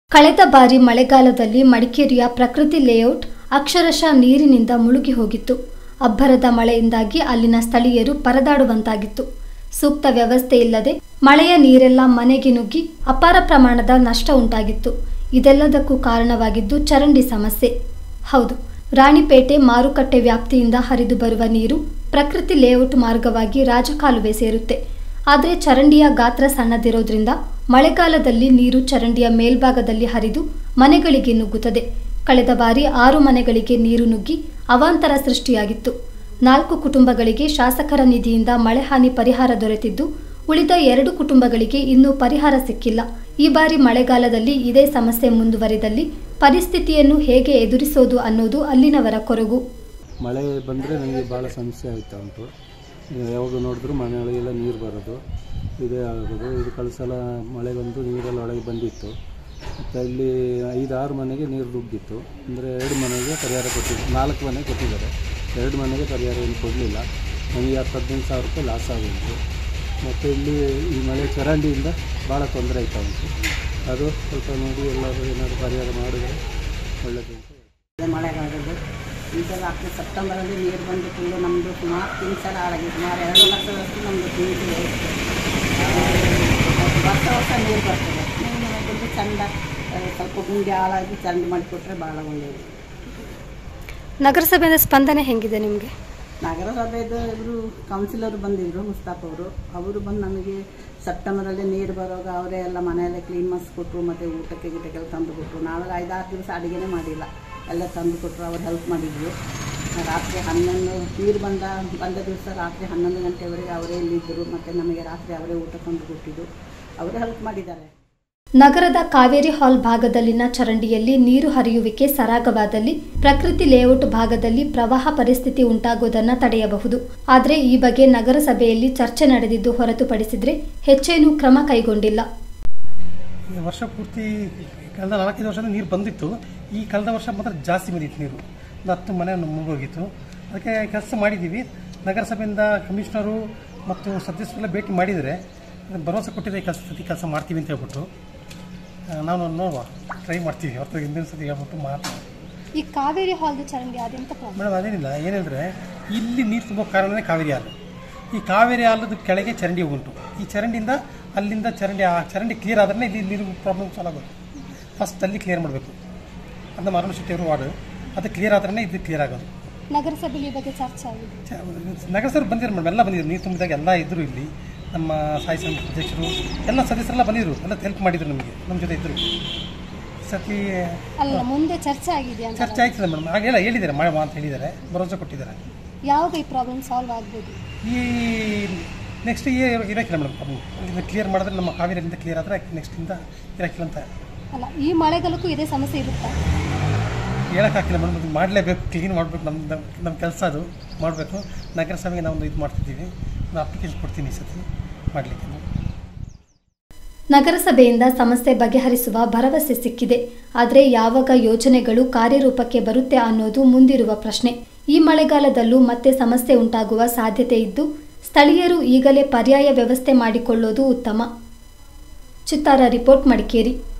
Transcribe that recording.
ಕಳೆದ ಬಾರಿ ಮಳೆಗಾಲದಲ್ಲಿ ಮಡಿಕೇರಿಯ ಪ್ರಕೃತಿ ಲೇಔಟ್ ಅಕ್ಷರಶಃ ನೀರಿನಿಂದ ಮುಳುಗಿ ಹೋಗಿತ್ತು ಅಬ್ಬರದ ಮಳೆಯಿಂದಾಗಿ ಅಲ್ಲಿನ ಸ್ಥಳೀಯರು ಪರದಾಡುವಂತಾಗಿತ್ತು ಸೂಕ್ತ ವ್ಯವಸ್ಥೆ ಇಲ್ಲದೆ ಮಳೆಯ ನೀರೆಲ್ಲ ಮನೆಗೆ ನುಗ್ಗಿ ಅಪಾರ ಪ್ರಮಾಣದ ನಷ್ಟ ಉಂಟಾಗಿತ್ತು ಇದೆಲ್ಲದಕ್ಕೂ ಕಾರಣವಾಗಿದ್ದು ಚರಂಡಿ ಸಮಸ್ಯೆ ಹೌದು ರಾಣಿಪೇಟೆ ಮಾರುಕಟ್ಟೆ ವ್ಯಾಪ್ತಿಯಿಂದ ಹರಿದು ಬರುವ ನೀರು ಪ್ರಕೃತಿ ಲೇಔಟ್ ಮಾರ್ಗವಾಗಿ ರಾಜಕಾಲುವೆ ಸೇರುತ್ತೆ ಆದರೆ ಚರಂಡಿಯ ಗಾತ್ರ ಸಣ್ಣದಿರೋದ್ರಿಂದ ಮಳೆಗಾಲದಲ್ಲಿ ನೀರು ಚರಂಡಿಯ ಮೇಲ್ಭಾಗದಲ್ಲಿ ಹರಿದು ಮನೆಗಳಿಗೆ ನುಗ್ಗುತ್ತದೆ ಕಳೆದ ಬಾರಿ ಆರು ಮನೆಗಳಿಗೆ ನೀರು ನುಗ್ಗಿ ಅವಾಂತರ ಸೃಷ್ಟಿಯಾಗಿತ್ತು ನಾಲ್ಕು ಕುಟುಂಬಗಳಿಗೆ ಶಾಸಕರ ನಿಧಿಯಿಂದ ಮಳೆ ಹಾನಿ ಪರಿಹಾರ ದೊರೆತಿದ್ದು ಉಳಿದ ಎರಡು ಕುಟುಂಬಗಳಿಗೆ ಇನ್ನೂ ಪರಿಹಾರ ಸಿಕ್ಕಿಲ್ಲ ಈ ಬಾರಿ ಮಳೆಗಾಲದಲ್ಲಿ ಇದೇ ಸಮಸ್ಯೆ ಮುಂದುವರಿದಲ್ಲಿ ಪರಿಸ್ಥಿತಿಯನ್ನು ಹೇಗೆ ಎದುರಿಸೋದು ಅನ್ನೋದು ಅಲ್ಲಿನವರ ಕೊರಗು ಮಳೆ ಬಂದರೆ ನನಗೆ ಭಾಳ ಸಮಸ್ಯೆ ಆಯ್ತಾ ಉಂಟು ಯಾವಾಗ ನೋಡಿದ್ರು ಮನೆಯೊಳಗೆಲ್ಲ ನೀರು ಬರೋದು ಇದೇ ಆಗೋದು ಇದು ಕಳೆದ ಸಲ ಮಳೆ ಬಂದು ನೀರೆಲ್ಲ ಒಳಗೆ ಬಂದಿತ್ತು ಮತ್ತು ಇಲ್ಲಿ ಐದಾರು ಮನೆಗೆ ನೀರು ನುಗ್ಗಿತ್ತು ಅಂದರೆ ಎರಡು ಮನೆಗೆ ಪರಿಹಾರ ಕೊಟ್ಟಿದ್ದು ನಾಲ್ಕು ಮನೆಗೆ ಕೊಟ್ಟಿದ್ದಾರೆ ಎರಡು ಮನೆಗೆ ಪರಿಹಾರ ಏನು ಕೊಡಲಿಲ್ಲ ನನಗೆ ಹತ್ತು ಹದಿನೈದು ಸಾವಿರ ರೂಪಾಯಿ ಲಾಸ್ ಆಗುಂಟು ಮತ್ತು ಇಲ್ಲಿ ಈ ಮಳೆ ಚರಂಡಿಯಿಂದ ಭಾಳ ತೊಂದರೆ ಆಯ್ತಾ ಉಂಟು ಅದು ಸ್ವಲ್ಪ ನೋಡಿ ಎಲ್ಲರೂ ಏನಾದರೂ ಪರಿಹಾರ ಮಾಡಿದರೆ ಒಳ್ಳೆಯದುಂಟು ಇದೆ ಮಳೆಗಾಲದಲ್ಲಿ ಈ ಸಲ ಆಗ್ತದೆ ಸೆಪ್ಟೆಂಬರಲ್ಲಿ ನೀರು ಬಂದು ಫುಲ್ಲು ನಮ್ಮದು ಸುಮಾರು ತಿಂಗಳು ಸಲ ಹಾಳಾಗಿದೆ ಸುಮಾರು ಎರಡು ಲಕ್ಷದಷ್ಟು ನಮ್ಮದು ತಿಂಗಳು ವರ್ಷ ವರ್ಷ ನೀರು ಬರ್ತದೆ ನೀರು ಬಂದು ಚೆಂದ ಆ, ಸ್ವಲ್ಪ ಗುಂಡಿ ಹಾಳಾಗಿ ಚರಂಡಿ ಮಾಡಿಕೊಟ್ರೆ ಭಾಳ ಒಳ್ಳೆಯದು ನಗರಸಭೆಯ ಸ್ಪಂದನೆ ಹೆಂಗಿದೆ ನಿಮಗೆ ನಗರಸಭೆದು ಇವರು ಕೌನ್ಸಿಲರ್ ಬಂದಿದ್ದರು ಮುಸ್ತಾಫ್ ಅವರು ಅವರು ಬಂದು ನಮಗೆ ಸೆಪ್ಟೆಂಬರಲ್ಲಿ ನೀರು ಬರುವಾಗ ಅವರೇ ಎಲ್ಲ ಮನೆಯಲ್ಲೇ ಕ್ಲೀನ್ ಮಾಡಿಸ್ಕೊಟ್ರು ಮತ್ತು ಊಟಕ್ಕೆ ಗೀಟಕ್ಕೆಲ್ಲ ತಂದು ಕೊಟ್ಟರು ನಾವೆಲ್ಲ ಐದಾರು ದಿವಸ ಅಡುಗೆನೇ ಮಾಡಿಲ್ಲ ಎಲ್ಲ ತಂದು ಕೊಟ್ಟರು ಅವ್ರು ಹೆಲ್ಪ್ ಮಾಡಿದ್ರು ರಾತ್ರಿ ಹನ್ನೊಂದು ನೀರು ಬಂದ ಬಂದ ದಿವಸ ರಾತ್ರಿ ಹನ್ನೊಂದು ಗಂಟೆವರೆಗೆ ಅವರೇ ಇಲ್ಲಿದ್ದರು ಮತ್ತು ನಮಗೆ ರಾತ್ರಿ ಅವರೇ ಊಟ ತಂದು ಕೊಟ್ಟಿದ್ದು ಅವರೇ ಹೆಲ್ಪ್ ಮಾಡಿದ್ದಾರೆ ನಗರದ ಕಾವೇರಿ ಹಾಲ್ ಭಾಗದಲ್ಲಿನ ಚರಂಡಿಯಲ್ಲಿ ನೀರು ಹರಿಯುವಿಕೆ ಸರಾಗವಾದಲ್ಲಿ ಪ್ರಕೃತಿ ಲೇಔಟ್ ಭಾಗದಲ್ಲಿ ಪ್ರವಾಹ ಪರಿಸ್ಥಿತಿ ಉಂಟಾಗುವುದನ್ನು ತಡೆಯಬಹುದು ಆದರೆ ಈ ಬಗ್ಗೆ ನಗರಸಭೆಯಲ್ಲಿ ಚರ್ಚೆ ನಡೆದಿದ್ದು ಹೊರತುಪಡಿಸಿದ್ರೆ ಹೆಚ್ಚೇನೂ ಕ್ರಮ ಕೈಗೊಂಡಿಲ್ಲ ಈ ವರ್ಷ ಪೂರ್ತಿ ಕಳೆದ ನಾಲ್ಕೈದು ವರ್ಷದಿಂದ ನೀರು ಬಂದಿತ್ತು ಈ ಕಳೆದ ವರ್ಷ ಮಾತ್ರ ಜಾಸ್ತಿ ಬಂದಿತ್ತು ನೀರು ಒಂದು ಹತ್ತು ಮನೆ ಮುಗಿದೋಗಿತ್ತು ಅದಕ್ಕೆ ಕೆಲಸ ಮಾಡಿದ್ದೀವಿ ನಗರಸಭೆಯಿಂದ ಕಮಿಷನರು ಮತ್ತು ಸದಸ್ಯರೆಲ್ಲ ಭೇಟಿ ಮಾಡಿದರೆ ಭರವಸೆ ಕೊಟ್ಟಿದೆ ಕೆಲಸ ಸತಿ ಕೆಲಸ ಮಾಡ್ತೀವಿ ಅಂತ ಹೇಳ್ಬಿಟ್ಟು ಆ, ನಾವು ನೋಡುವ ಟ್ರೈ ಮಾಡ್ತೀವಿ ಹೊರತು ಹಿಂದಿನ ಸತಿ ಹೇಳ್ಬಿಟ್ಟು ಮಾತು ಈ ಕಾವೇರಿ ಹಾಲ್ದು ಚರಂಡಿ ಅದೆಂತ ಪ್ರಾಬ್ಲಮ್ ಮೇಡಮ್ ಅದೇನಿಲ್ಲ ಏನಂದರೆ ಇಲ್ಲಿ ನೀರು ತುಂಬೋ ಕಾರಣನೇ ಕಾವೇರಿ ಹಾಲು ಈ ಕಾವೇರಿ ಹಾಲದ ಕೆಳಗೆ ಚರಂಡಿ ಉಂಟು ಈ ಚರಂಡಿಯಿಂದ ಅಲ್ಲಿಂದ ಚರಂಡಿ ಆ ಚರಂಡಿ ಕ್ಲಿಯರ್ ಆದ್ರೆ ಇಲ್ಲಿ ನೀರು ಪ್ರಾಬ್ಲಮ್ ಸಾಲ್ವ್ ಆಗೋದು ಫಸ್ಟ್ ಅಲ್ಲಿ ಕ್ಲಿಯರ್ ಮಾಡಬೇಕು ಅದು ಮರಣ ಅವರು ವಾರ್ಡ್ ಅದು ಕ್ಲಿಯರ್ ಆದ್ರೆ ಇದು ಕ್ಲಿಯರ್ ಆಗೋದು ನಗರಸಭೆಯಲ್ಲಿ ಈ ಬಗ್ಗೆ ಚರ್ಚೆ ಆಗಿದೆ ಚ- ನಗರಸಭೆ ಬಂದಿದ್ರು ಮೇಡಮ್ ಎಲ್ಲ ಬಂದಿದ್ರು ನೀರು ತುಂಬಿದಾಗ ಎಲ್ಲ ಇದ್ದರು ಇಲ್ಲಿ ನಮ್ಮ ಸಾಯಿ ಸಮಿತಿ ಅಧ್ಯಕ್ಷರು ಎಲ್ಲ ಸದಸ್ಯರೆಲ್ಲ ಬಂದಿದ್ರು ಎಲ್ಲ ಹೆಲ್ಪ್ ಮಾಡಿದ್ರು ನಮಗೆ ನಮ್ಮ ಜೊತೆ ಇದ್ದರು ಸತಿ ಅಲ್ಲ ಮುಂದೆ ಚರ್ಚೆ ಆಗಿದೆ ಅಂತ ಚರ್ಚೆ ಆಯ್ತದೆ ಮೇಡಮ್ ಹಾಗೆಲ್ಲ ಹೇಳಿದ್ದಾರೆ ಮಾಡುವ ಅಂತ ಹೇಳಿದ್ದಾರೆ ಭರವಸೆ ಕೊಟ್ಟಿದ್ದಾರೆ ಯಾವಾಗ ಈ ಪ್ರಾಬ್ಲಮ್ ಸಾಲ್ವ್ ಆಗ್ಬೋದು ಈ ನೆಕ್ಸ್ಟ್ ಇಯರ್ ಇರೋಕ್ಕಿಲ್ಲ ಮೇಡಮ್ ಪ್ರಾಬ್ಲಮ್ ಇದು ಕ್ಲಿಯರ್ ಮಾಡಿದ್ರೆ ನಮ್ಮ ಕಾವೇರಿಯಿಂದ ಕ್ಲಿಯರ್ ಆದರೆ ನೆಕ್ಸ್ಟಿಂದ ಇರೋಕ್ಕಿಲ್ಲ ಅಂತ ಅಲ್ಲ ಈ ಮಳೆಗಾಲಕ್ಕೂ ಇದೇ ಸಮಸ್ಯೆ ಇರುತ್ತಾ ಹೇಳೋಕ್ಕಾಗಿಲ್ಲ ಮೇಡಮ್ ಅದು ಮಾಡಲೇಬೇಕು ಕ್ಲೀನ್ ಮಾಡಬೇಕು ನಮ್ಮ ನಮ್ಮ ಕೆಲಸ ಅದು ಮಾಡಬೇಕು ನಗರಸಭೆಗೆ ನಾವು ಒಂದು ಇದು ಮಾಡ್ತಿದ್ದೀವಿ ಒಂದು ಅಪ್ಲಿಕೇಶನ್ ಕೊಡ್ತೀನಿ ಈ ಸತಿ ಮಾಡಲಿಕ್ಕೆ ನಗರಸಭೆಯಿಂದ ಸಮಸ್ಯೆ ಬಗೆಹರಿಸುವ ಭರವಸೆ ಸಿಕ್ಕಿದೆ ಆದರೆ ಯಾವಾಗ ಯೋಜನೆಗಳು ಕಾರ್ಯರೂಪಕ್ಕೆ ಬರುತ್ತೆ ಅನ್ನೋದು ಮುಂದಿರುವ ಪ್ರಶ್ನೆ ಈ ಮಳೆಗಾಲದಲ್ಲೂ ಮತ್ತೆ ಸಮಸ್ಯೆ ಉಂಟಾಗುವ ಸಾಧ್ಯತೆ ಇದ್ದು ಸ್ಥಳೀಯರು ಈಗಲೇ ಪರ್ಯಾಯ ವ್ಯವಸ್ಥೆ ಮಾಡಿಕೊಳ್ಳೋದು ಉತ್ತಮ ಚಿತ್ತಾರ ರಿಪೋರ್ಟ್ ಮಡಿಕೇರಿ